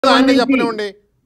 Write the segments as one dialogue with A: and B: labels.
A: ఆయనే చెప్పనివ్వండి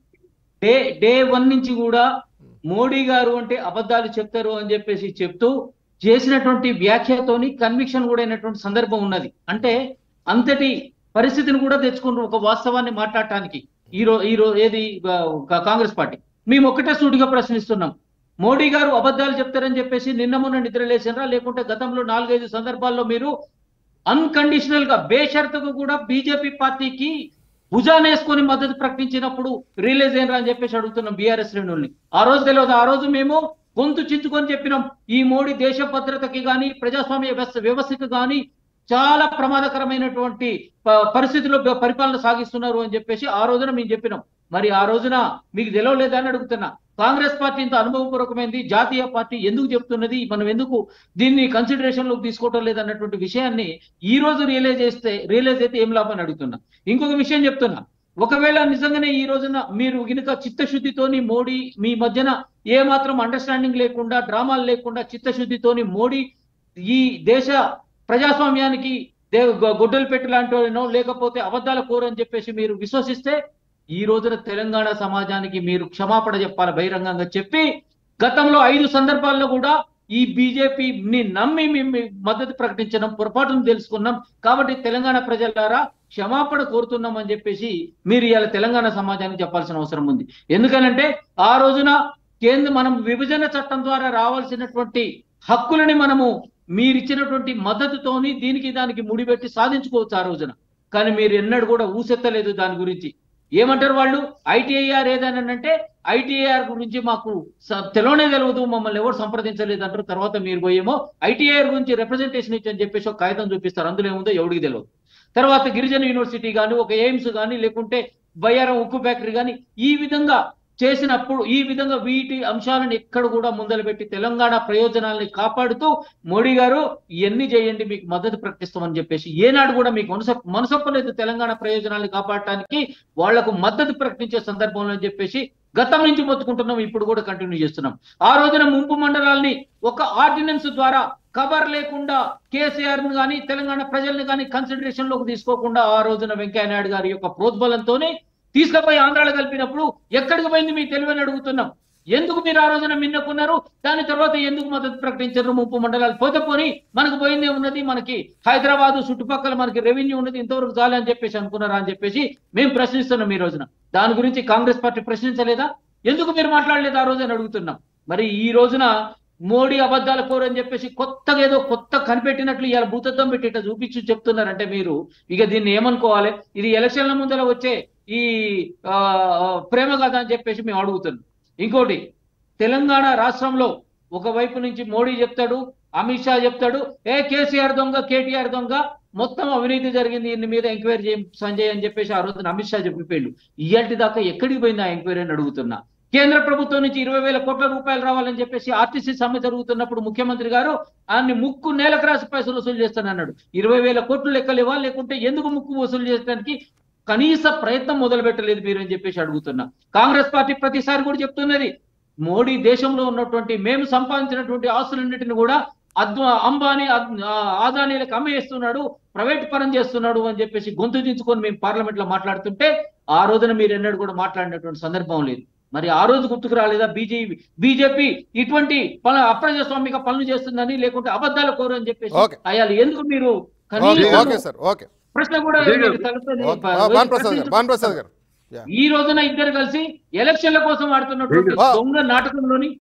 B: day day one నుంచి కూడా మోడీ గారు అంటే అబద్ధాలు చెప్తారు అని చెప్పేసి చెప్తూ చేసినటువంటి వ్యాఖ్యతోని కన్విక్షన్ కూడా అయినటువంటి సందర్భం ఉన్నది అంటే అంతటి పరిస్థితిని కూడా తెచ్చుకుంటూ ఒక వాస్తవాన్ని మాట్లాడటానికి ఈ రో ఈ రో ఏది ఆ, కా- కాంగ్రెస్ పార్టీ మేము ఒకటే సూటిగా ప్రశ్నిస్తున్నాం మోడీ గారు అబద్ధాలు చెప్తారని చెప్పేసి నిన్న మొన్న నిద్రలేసారా లేకుంటే గతంలో నాలుగైదు సందర్భాల్లో మీరు అన్కండిషనల్ గా బేషరతుగా కూడా బీజేపీ పార్టీకి భుజానేసుకొని మద్దతు ప్రకటించినప్పుడు రిలీజ్ అయినరా అని చెప్పేసి అడుగుతున్నాం బీఆర్ఎస్ శ్రేణుల్ని ఆ రోజు తెలియదు ఆ రోజు మేము గొంతు చించుకొని చెప్పినాం ఈ మోడీ దేశ భద్రతకి కానీ ప్రజాస్వామ్య వ్యవస్థ వ్యవస్థకి కానీ చాలా ప్రమాదకరమైనటువంటి ప- పరిస్థితుల్లో ప- పరిపాలన సాగిస్తున్నారు అని చెప్పేసి ఆ రోజున మేము చెప్పినాం మరి ఆ రోజున మీకు తెలియలేదా అని అడుగుతున్నా కాంగ్రెస్ పార్టీ ఇంత అనుభవపూర్వకమైంది జాతీయ పార్టీ ఎందుకు చెప్తున్నది మనం ఎందుకు దీన్ని కన్సిడరేషన్ లోకి తీసుకోవటం లేదన్నటువంటి విషయాన్ని ఈ రోజు రియలైజ్ చేస్తే రియలైజ్ అయితే ఏం లాభం అని అడుగుతున్నా ఇంకొక విషయం చెప్తున్నా ఒకవేళ నిజంగానే ఈ రోజున మీరు గినక చిత్తశుద్ధితోని మోడీ మీ మధ్యన ఏ మాత్రం అండర్స్టాండింగ్ లేకుండా డ్రామాలు లేకుండా చిత్తశుద్ధితోని మోడీ ఈ దేశ ప్రజాస్వామ్యానికి దే గొ- గొడ్డలు పెట్టి లాంటి వాళ్ళనో లేకపోతే అబద్ధాల కోరు అని చెప్పేసి మీరు విశ్వసిస్తే ఈ రోజున తెలంగాణ సమాజానికి మీరు క్షమాపణ చెప్పాలి బహిరంగంగా చెప్పి గతంలో ఐదు సందర్భాల్లో కూడా ఈ బీజేపీని నమ్మి మేము మద్దతు ప్రకటించడం పొరపాటును తెలుసుకున్నాం కాబట్టి తెలంగాణ ప్రజలారా క్షమాపణ కోరుతున్నాం అని చెప్పేసి మీరు ఇవాళ తెలంగాణ సమాజానికి చెప్పాల్సిన అవసరం ఉంది ఎందుకనంటే ఆ రోజున కేంద్ర మనం విభజన చట్టం ద్వారా రావాల్సినటువంటి హక్కులని మనము మీరిచ్చినటువంటి మద్దతుతోని దీనికి దానికి ముడిపెట్టి సాధించుకోవచ్చు ఆ రోజున కానీ మీరు ఎన్నడూ కూడా ఊసెత్తలేదు దాని గురించి ఏమంటారు వాళ్ళు ఐటీఐఆర్ ఏదైనా అంటే ఐటీఐఆర్ గురించి మాకు స- తెలవనే తెలియదు మమ్మల్ని ఎవరు సంప్రదించలేదు అంటారు తర్వాత మీరు పోయేమో ఐటీఐఆర్ గురించి రిప్రజెంటేషన్ ఇచ్చని చెప్పేసి ఒక కాగితం చూపిస్తారు అందులో ఏముందో ఎవడికి తెలియదు తర్వాత గిరిజన యూనివర్సిటీ కానీ ఒక ఎయిమ్స్ కానీ లేకుంటే బయ్యారం ఉక్కు ఫ్యాక్టరీ కానీ ఈ విధంగా చేసినప్పుడు ఈ విధంగా వీటి అంశాలను ఎక్కడ కూడా ముందలు పెట్టి తెలంగాణ ప్రయోజనాల్ని కాపాడుతూ మోడీ గారు ఇవన్నీ చేయండి మీకు మద్దతు ప్రకటిస్తామని చెప్పేసి ఏనాడు కూడా మీకు మనస మనసొప్పలేదు తెలంగాణ ప్రయోజనాల్ని కాపాడటానికి వాళ్లకు మద్దతు ప్రకటించే సందర్భంలో అని చెప్పేసి గతం నుంచి మొత్తుకుంటున్నాం ఇప్పుడు కూడా కంటిన్యూ చేస్తున్నాం ఆ రోజున ముంపు మండలాల్ని ఒక ఆర్డినెన్స్ ద్వారా కవర్ లేకుండా కేసీఆర్ ని కానీ తెలంగాణ ప్రజల్ని కానీ కన్సిడరేషన్ లోకి తీసుకోకుండా ఆ రోజున వెంకయ్య నాయుడు గారి యొక్క ప్రోద్బలంతోనే తీసుకుపోయి ఆంధ్రాలో కలిపినప్పుడు ఎక్కడికి పోయింది మీ తెలివని అడుగుతున్నాం ఎందుకు మీరు ఆ రోజున మిన్నకున్నారు దాని తర్వాత ఎందుకు మద్దతు ప్రకటించారు ముప్పు మండలాలు పోతే పోని మనకు పోయిందే ఉన్నది మనకి హైదరాబాద్ చుట్టుపక్కల మనకి రెవెన్యూ ఉన్నది ఇంతవరకు చాలు అని చెప్పేసి అనుకున్నారా అని చెప్పేసి మేము ప్రశ్నిస్తున్నాం ఈ రోజున దాని గురించి కాంగ్రెస్ పార్టీ ప్రశ్నించలేదా ఎందుకు మీరు మాట్లాడలేదు ఆ రోజు అని అడుగుతున్నాం మరి ఈ రోజున మోడీ అబద్ధాల కోరు అని చెప్పేసి కొత్తగా ఏదో కొత్త కనిపెట్టినట్లు ఇవాళ భూతత్వం పెట్టి ఇట్లా చూపించి చెప్తున్నారంటే మీరు ఇక దీన్ని ఏమనుకోవాలి ఇది ఎలక్షన్ల ముందర వచ్చే ఈ ఆ, ప్రేమ కథ అని చెప్పేసి మేము అడుగుతున్నాం ఇంకోటి తెలంగాణ రాష్ట్రంలో ఒకవైపు నుంచి మోడీ చెప్తాడు అమిత్ షా చెప్తాడు ఏ కేసీఆర్ దొంగ కేటీఆర్ దొంగ మొత్తం అవినీతి జరిగింది దీని మీద ఎంక్వైరీ చేయం సంజయ్ అని చెప్పేసి ఆ రోజున అమిత్ షా చెప్పిపోయిండు ఇయాల్టి దాకా ఎక్కడికి పోయింది ఆ ఎంక్వైరీ అని అడుగుతున్నా కేంద్ర ప్రభుత్వం నుంచి ఇరవై వేల కోట్ల రూపాయలు రావాలని చెప్పేసి ఆర్టీసీ సమ్మె జరుగుతున్నప్పుడు ముఖ్యమంత్రి గారు ఆయన్ని ముక్కు నేలకు రాసి పైసలు వసూలు చేస్తానన్నాడు ఇరవై వేల కోట్లు లెక్కలేవా లేకుంటే ఎందుకు ముక్కు వసూలు చేయడానికి కనీస ప్రయత్నం మొదలు పెట్టలేదు మీరు అని చెప్పేసి అడుగుతున్నా కాంగ్రెస్ పార్టీ ప్రతిసారి కూడా చెప్తున్నది మోడీ దేశంలో ఉన్నటువంటి మేము సంపాదించినటువంటి ఆస్తులన్నిటిని కూడా అద్వ అంబానీ అద్- ఆ, ఆదానీలకు అమ్మేస్తున్నాడు ప్రైవేట్ పరం చేస్తున్నాడు అని చెప్పేసి గొంతు దించుకొని మేము పార్లమెంట్ లో మాట్లాడుతుంటే ఆ రోజున మీరు ఎన్నడూ కూడా మాట్లాడినటువంటి సందర్భం లేదు మరి ఆ రోజు గుర్తుకు రాలేదా బీజేపీ బీజేపీ ఇటువంటి పనులు అప్రజాస్వామిక పనులు చేస్తుందని లేకుంటే అబద్ధాల కోరు అని చెప్పేసి
A: ఓకే.
B: అయ్యాలి ఎందుకు మీరు
A: ఓకే
B: కనీసం
A: ఓకే సార్ ఓకే
B: ప్రశ్న కూడా
C: విజయ్ గారు.
B: మీరు తలపని-
A: ఓకే. ఆ, భాన్ ప్రసాద్ గారు భాన్ ప్రసాద్ గారు
B: ఈ రోజున ఇద్దరు కలిసి ఎలక్షన్ల కోసం ఆడుతున్నటువంటి
A: ఆ.
B: దొంగ నాటకంలోని